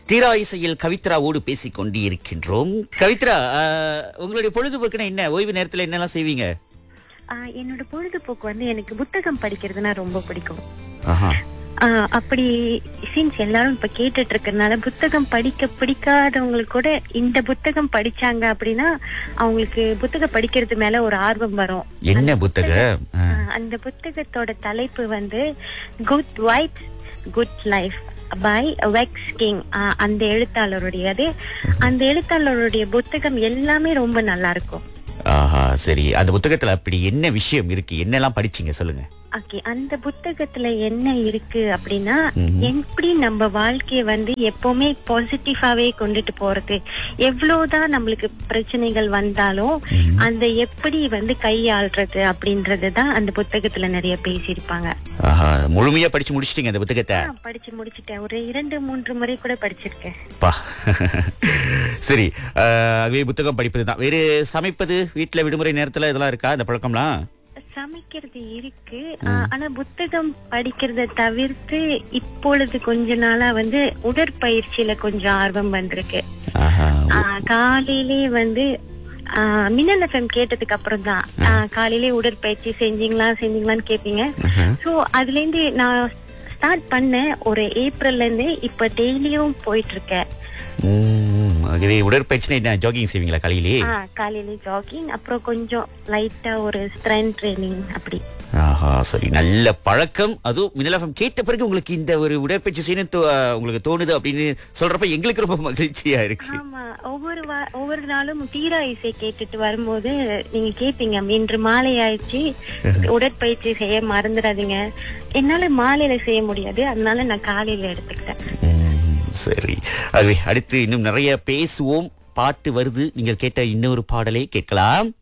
தீரா இசையில் கவித்ராவோடு பேசிக் கொண்டு இருக்கின்றோம் கவித்ரா ஆஹ், உங்களுடைய பொழுதுபோக்குனா என்ன ஓய்வு நேரத்துல என்னெல்லாம் செய்வீங்க ஆஹ் என்னோட பொழுதுபோக்கு வந்து எனக்கு புத்தகம் படிக்கிறதுனா ரொம்ப பிடிக்கும் ஆஹா. ஆஹ் அப்படி சின்ஸ் எல்லாரும் இப்ப கேட்டுட்டு இருக்கறனால புத்தகம் படிக்க பிடிக்காதவங்களுக்கு கூட இந்த புத்தகம் படிச்சாங்க அப்படின்னா அவங்களுக்கு புத்தகம் படிக்கிறது மேல ஒரு ஆர்வம் வரும் என்ன புத்தகம் ஆ. ஆஹ் அந்த புத்தகத்தோட தலைப்பு வந்து Good Vibes Good Life by Vex King அந்த எழுத்தாளருடையது அந்த எழுத்தாளருடைய புத்தகம் எல்லாமே ரொம்ப நல்லா இருக்கும் ஆஹா சரி அந்த புத்தகத்துல அப்படி என்ன விஷயம் இருக்கு என்னெல்லாம் படிச்சீங்க சொல்லுங்க ஓகே அந்த புத்தகத்துல என்ன இருக்கு அப்படின்னா ம்ஹும். எப்படி நம்ம வாழ்க்கைய வந்து எப்பவுமே பாசிட்டிவாவே கொண்டுட்டு போறது எவ்வளவுதான் நம்மளுக்கு பிரச்சனைகள் வந்தாலும் அந்த எப்படி வந்து கையாள்றது அப்படின்றது தான் அந்த புத்தகத்துல நிறைய பேசியிருப்பாங்க ஆஹா முழுமையா படிச்சு முடிச்சிட்டீங்க அந்த புத்தகத்தை நான் படிச்சு முடிச்சிட்டேன் ஒரு இரண்டு மூன்று முறை கூட படிச்சிருக்கேன் பா சரி ஆஹ், ஆகவே புத்தகம் படிப்பது தான் வேறு சமைப்பது வீட்டுல விடுமுறை நேரத்துல இதெல்லாம் இருக்கா அந்த பழக்கம்லாம் சமைக்கிறது இருக்கு ஆஹ் ஆனா புத்தகம் படிக்கிறத தவிர்த்து இப்பொழுது கொஞ்ச நாளா வந்து உடற்பயிற்சியில கொஞ்சம் ஆர்வம் வந்திருக்கு ஆஹா ஆஹ் காலையிலே வந்து ஆஹ் மின்னல் எஃப்எம் கேட்டதுக்கு அப்புறம் தான் ஆஹ் காலையிலே உடற்பயிற்சி செஞ்சீங்களா செஞ்சீங்களான்னு கேப்பீங்க ஆஹா. சோ அதுல இருந்து நான் ஸ்டார்ட் பண்ணேன் ஒரு ஏப்ரல்ல இருந்து இப்ப டெய்லியும் போயிட்டு இருக்கேன் உம், ஆகவே உடற்பயிற்சினா என்ன ஜாகிங் செய்வீங்களா காலையிலே ஆஹ் காலையில ஜாகிங் அப்புறம் கொஞ்சம் லைட்டா ஒரு ஸ்ட்ரென்த் ட்ரைனிங் அப்படி ஆஹா சரி நல்ல பழக்கம் அதுவும் மினலஃபம் கேட்ட பிறகு உங்களுக்கு இந்த ஒரு உடற்பயிற்சி செய்யணும் தோ- உங்களுக்கு தோணுது அப்படின்னு சொல்றப்ப எங்களுக்கு ரொம்ப மகிழ்ச்சியா இருக்கு ஆமா ஒவ்வொரு வா- ஒவ்வொரு நாளும் தீரா இசை கேட்டுட்டு வரும்போது நீங்க கேப்பீங்க இன்று மாலை ஆயிடுச்சு உடற்பயிற்சி செய்ய மறந்துடாதீங்க என்னால மாலையில செய்ய முடியாது அதனால நான் காலையில எடுத்துக்கிட்டேன் உம், சரி ஆகவே அடுத்து இன்னும் நிறைய பேசுவோம் பாட்டு வருது நீங்கள் கேட்ட இன்னொரு பாடலை கேட்கலாம்